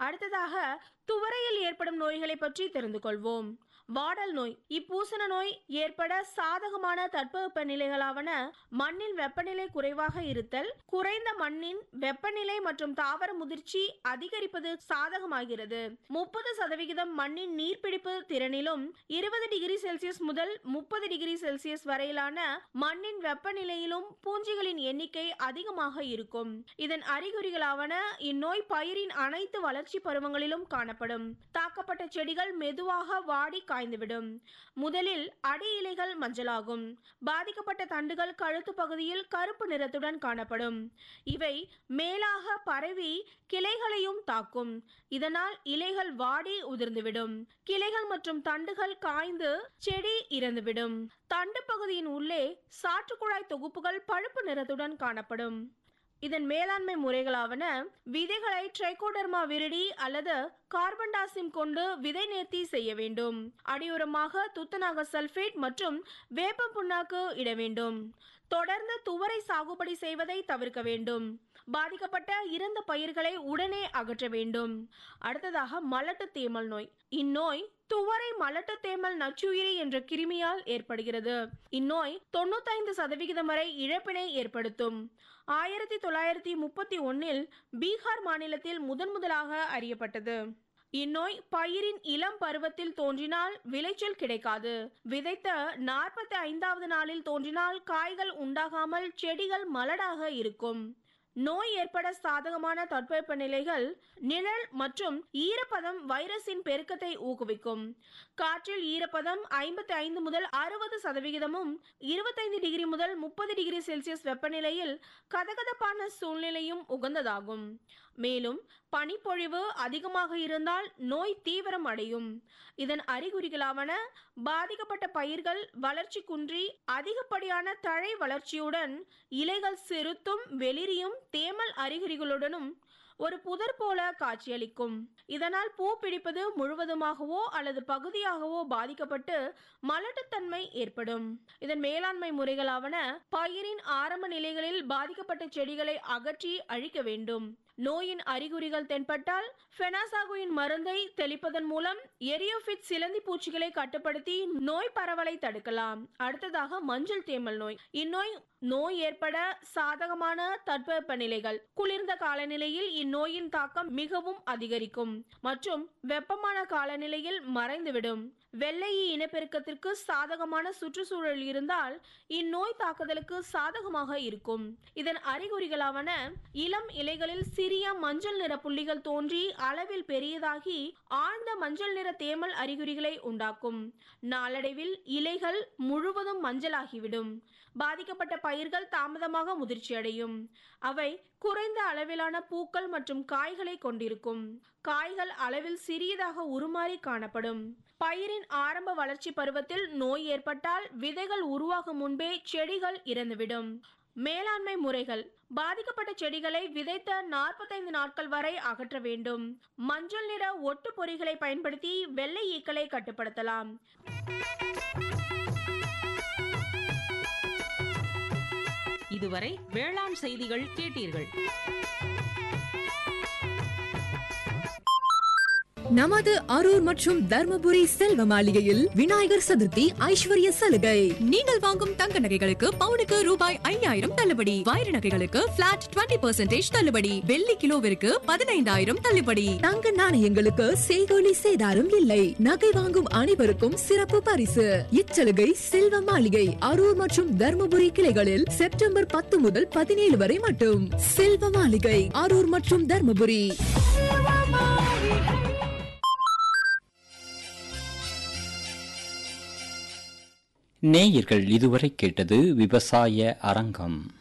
அடுத்ததாக துவரையில் ஏற்படும் நோய்களை பற்றி தெரிந்து கொள்வோம் வாடல் நோய் இப்பூசண நோய் ஏற்பட சாதகமான தட்பவெப்ப நிலைகளாவன மண்ணின் வெப்பநிலை குறைவாக இருத்தல் குறைந்த மண்ணின் வெப்பநிலை மற்றும் தாவர முதிர்ச்சி அதிகரிப்பது சாதகமாகிறது முப்பது சதவிகிதம் மண்ணின் நீர்பிடிப்பு திறனிலும் இருபது டிகிரி செல்சியஸ் முதல் முப்பது டிகிரி செல்சியஸ் வரையிலான மண்ணின் வெப்பநிலையிலும் பூஞ்சிகளின் எண்ணிக்கை அதிகமாக இருக்கும் இதன் அறிகுறிகளாவன இந்நோய் பயிரின் அனைத்து வளர்ச்சி பருவங்களிலும் காணப்படும் தாக்கப்பட்ட செடிகள் மெதுவாக வாடி காய்ந்துவிடும் முதலில் அடி இலைகள் மஞ்சளாகும் பாதிக்கப்பட்ட தண்டுகள் கழுத்து பகுதியில் கருப்பு நிறத்துடன் காணப்படும் இவை மேலாக பரவி கிளைகளையும் தாக்கும் இதனால் இலைகள் வாடி உதிர்ந்துவிடும் கிளைகள் மற்றும் தண்டுகள் காய்ந்து செடி இறந்துவிடும் தண்டு பகுதியின் உள்ளே சாற்றுக்குழாய் தொகுப்புகள் பழுப்பு நிறத்துடன் காணப்படும் இதன் மேலாண்மை முறைகளாவன விதைகளை ட்ரைகோடர்மா விரிடி அல்லது கார்பன்டாசிம் கொண்டு விதை நேர்த்தி செய்ய வேண்டும் அடியுரமாக துத்தநாக சல்பேட் மற்றும் வேப்ப புண்ணாக்கு இட வேண்டும் தொடர்ந்து துவரை சாகுபடி செய்வதை தவிர்க்க வேண்டும் பாதிக்கப்பட்ட இறந்த பயிர்களை உடனே அகற்ற வேண்டும் அடுத்ததாக மலட்டு தேமல் நோய் இந்நோய் துவரை மலட்டு தேமல் நச்சுயிரி என்ற கிருமியால் ஏற்படுகிறது இந்நோய் தொண்ணூத்தைந்து சதவிகிதம் வரை இழப்பினை ஏற்படுத்தும் ஆயிரத்தி தொள்ளாயிரத்தி முப்பத்தி ஒன்னில் பீகார் மாநிலத்தில் முதன் முதலாக அறியப்பட்டது இந்நோய் பயிரின் இளம் பருவத்தில் தோன்றினால் விளைச்சல் கிடைக்காது விதைத்த நாற்பத்தி ஐந்தாவது நாளில் தோன்றினால் காய்கள் உண்டாகாமல் செடிகள் மலடாக இருக்கும் நோய் ஏற்பட சாதகமான தட்பவெப்ப நிலைகள் நிழல் மற்றும் ஈரப்பதம் வைரஸின் பெருக்கத்தை ஊக்குவிக்கும் காற்றில் ஈரப்பதம் ஐம்பத்தி ஐந்து முதல் அறுபது சதவிகிதமும் இருபத்தைந்து டிகிரி முதல் முப்பது டிகிரி செல்சியஸ் வெப்பநிலையில் கதகதப்பான சூழ்நிலையும் உகந்ததாகும் மேலும் பனிப்பொழிவு அதிகமாக இருந்தால் நோய் தீவிரம் அடையும் இதன் அறிகுறிகளாவன பாதிக்கப்பட்ட பயிர்கள் வளர்ச்சி குன்றி அதிகப்படியான தழை வளர்ச்சியுடன் இலைகள் சிறுத்தும் வெளிரியும் தேமல் அறிகுறிகளுடனும் ஒரு புதர் போல காட்சியளிக்கும் இதனால் பூ பிடிப்பது முழுவதுமாகவோ அல்லது பகுதியாகவோ பாதிக்கப்பட்டு மலட்டுத்தன்மை ஏற்படும் இதன் மேலாண்மை முறைகளாவன பயிரின் ஆரம்ப நிலைகளில் பாதிக்கப்பட்ட செடிகளை அகற்றி அழிக்க வேண்டும் நோயின் அறிகுறிகள் தென்பட்டால் ஃபெனாசாகுயின் மருந்தை தெளிப்பதன் மூலம் எரியோபிட் சிலந்தி பூச்சிகளை கட்டுப்படுத்தி நோய் பரவலை தடுக்கலாம் அடுத்ததாக மஞ்சள் தேமல் நோய் இந்நோய் நோய் ஏற்பட சாதகமான தட்பவெப்ப நிலைகள் குளிர்ந்த காலநிலையில் இந்நோயின் தாக்கம் மிகவும் அதிகரிக்கும் மற்றும் வெப்பமான காலநிலையில் மறைந்துவிடும் வெள்ளை இனப்பெருக்கத்திற்கு சாதகமான சுற்றுச்சூழல் இருந்தால் இந்நோய் தாக்குதலுக்கு சாதகமாக இருக்கும் இதன் அறிகுறிகளாவன இளம் இலைகளில் சிறிய மஞ்சள் நிற புள்ளிகள் தோன்றி அளவில் பெரியதாகி ஆழ்ந்த மஞ்சள் நிற தேமல் அறிகுறிகளை உண்டாக்கும் நாளடைவில் இலைகள் முழுவதும் மஞ்சளாகிவிடும் பாதிக்கப்பட்ட பயிர்கள் தாமதமாக முதிர்ச்சியடையும் அவை குறைந்த அளவிலான பூக்கள் மற்றும் காய்களை கொண்டிருக்கும் காய்கள் அளவில் சிறியதாக உருமாறி காணப்படும் பயிரின் ஆரம்ப வளர்ச்சி பருவத்தில் நோய் ஏற்பட்டால் விதைகள் உருவாகும் முன்பே செடிகள் இறந்துவிடும் மேலாண்மை முறைகள் பாதிக்கப்பட்ட செடிகளை விதைத்த நாற்பத்தைந்து நாட்கள் வரை அகற்ற வேண்டும் மஞ்சள் நிற ஒட்டு பொறிகளை பயன்படுத்தி வெள்ளை ஈக்களை கட்டுப்படுத்தலாம் இதுவரை வேளாண் செய்திகள் கேட்டீர்கள் நமது அரூர் மற்றும் தர்மபுரி செல்வ மாளிகையில் விநாயகர் சதுர்த்தி ஐஸ்வர்ய சலுகை நீங்கள் வாங்கும் தங்க நகைகளுக்கு பவுனுக்கு ரூபாய் ஐயாயிரம் தள்ளுபடி வைர நகைகளுக்கு பிளாட் 20% தள்ளுபடி வெள்ளி கிலோவிற்கு பதினைந்தாயிரம் தள்ளுபடி தங்க நாணயங்களுக்கு செய்கூலி சேதாரம் இல்லை நகை வாங்கும் அனைவருக்கும் சிறப்பு பரிசு இச்சலுகை செல்வ மாளிகை அரூர் மற்றும் தர்மபுரி கிளைகளில் செப்டம்பர் பத்து முதல் பதினேழு வரை மட்டும் செல்வ மாளிகை அரூர் மற்றும் தர்மபுரி நேயர்கள் இதுவரை கேட்டது விவசாய அரங்கம்